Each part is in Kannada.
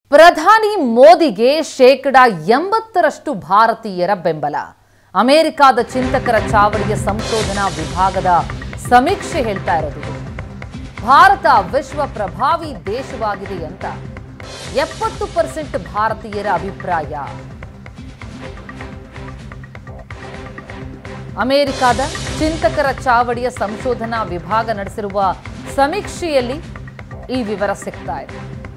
ಪ್ರಧಾನಿ ಮೋದಿಗೆ ಶೇಕಡ ಎಂಬತ್ತರಷ್ಟು ಭಾರತೀಯರ ಬೆಂಬಲ ಅಮೆರಿಕಾದ ಚಿಂತಕರ ಚಾವಡಿಯ ಸಂಶೋಧನಾ ವಿಭಾಗದ ಸಮೀಕ್ಷೆ ಹೇಳ್ತಾ ಇರೋದು ಇದು. ಭಾರತ ವಿಶ್ವ ಪ್ರಭಾವಿ ದೇಶವಾಗಿದೆ ಅಂತ ಎಪ್ಪತ್ತು ಪರ್ಸೆಂಟ್ ಭಾರತೀಯರ ಅಭಿಪ್ರಾಯ ಅಮೆರಿಕಾದ ಚಿಂತಕರ ಚಾವಡಿಯ ಸಂಶೋಧನಾ ವಿಭಾಗ ನಡೆಸಿರುವ ಸಮೀಕ್ಷೆಯಲ್ಲಿ ಈ ವಿವರ ಸಿಗ್ತಾ ಇದೆ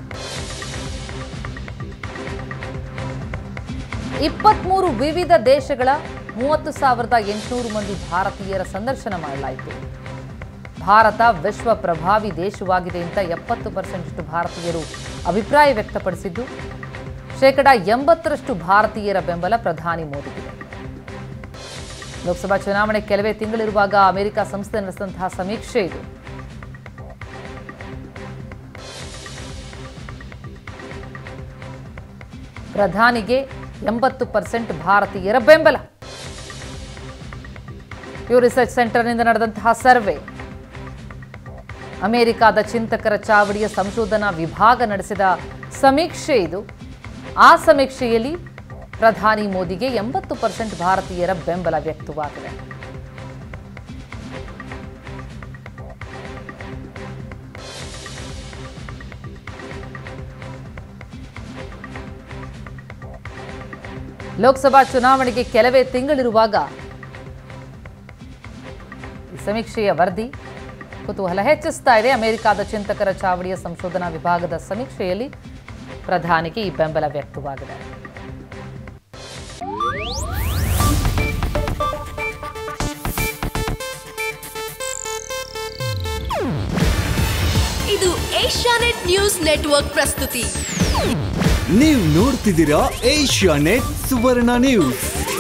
ಇಪ್ಪತ್ಮೂರು ವಿವಿಧ ದೇಶಗಳ ಮೂವತ್ತು ಸಾವಿರದ ಎಂಟುನೂರು ಮಂದಿ ಭಾರತೀಯರ ಸಂದರ್ಶನ ಮಾಡಲಾಯಿತು ಭಾರತ ವಿಶ್ವ ಪ್ರಭಾವಿ ದೇಶವಾಗಿದೆ ಅಂತ ಎಪ್ಪತ್ತು ಪರ್ಸೆಂಟ್ ಭಾರತೀಯರು ಅಭಿಪ್ರಾಯ ವ್ಯಕ್ತಪಡಿಸಿದ್ದು ಶೇಕಡ ಎಂಬತ್ತರಷ್ಟು ಭಾರತೀಯರ ಬೆಂಬಲ ಪ್ರಧಾನಿ ಮೋದಿಗಿದೆ ಲೋಕಸಭಾ ಚುನಾವಣೆ ಕೆಲವೇ ತಿಂಗಳಿರುವಾಗ ಅಮೆರಿಕ ಸಂಸ್ಥೆ ನಡೆಸಿದಂತಹ ಸಮೀಕ್ಷೆ ಇದು ಪ್ರಧಾನಿಗೆ ಎಂಬತ್ತು ಪರ್ಸೆಂಟ್ ಭಾರತೀಯರ ಬೆಂಬಲ ಪ್ಯೂ ರಿಸರ್ಚ್ ಸೆಂಟರ್ನಿಂದ ನಡೆದಂತಹ ಸರ್ವೆ ಅಮೆರಿಕಾದ ಚಿಂತಕರ ಚಾವಡಿಯ ಸಂಶೋಧನಾ ವಿಭಾಗ ನಡೆಸಿದ ಸಮೀಕ್ಷೆ ಇದು ಆ ಸಮೀಕ್ಷೆಯಲ್ಲಿ ಪ್ರಧಾನಿ ಮೋದಿಗೆ ಎಂಬತ್ತು ಪರ್ಸೆಂಟ್ ಭಾರತೀಯರ ಬೆಂಬಲ ವ್ಯಕ್ತವಾಗಿದೆ ಲೋಕಸಭಾ ಚುನಾವಣೆಗೆ ಕೆಲವೇ ತಿಂಗಳಿರುವಾಗ ಈ ಸಮೀಕ್ಷೆಯ ವರದಿ ಕುತೂಹಲ ಹೆಚ್ಚಿಸ್ತಾ ಇದೆ ಅಮೆರಿಕಾದ ಚಿಂತಕರ ಚಾವಡಿಯ ಸಂಶೋಧನಾ ವಿಭಾಗದ ಸಮೀಕ್ಷೆಯಲ್ಲಿ ಪ್ರಧಾನಿಗೆ ಈ ಬೆಂಬಲ ವ್ಯಕ್ತವಾಗಿದೆ ಇದು ಏಷ್ಯಾನೆಟ್ ನ್ಯೂಸ್ ನೆಟ್ವರ್ಕ್ ಪ್ರಸ್ತುತಿ ನೀವು ನೋಡ್ತಿದ್ದೀರಾ ಏಷ್ಯಾ ನೆಟ್ ಸುವರ್ಣ ನ್ಯೂಸ್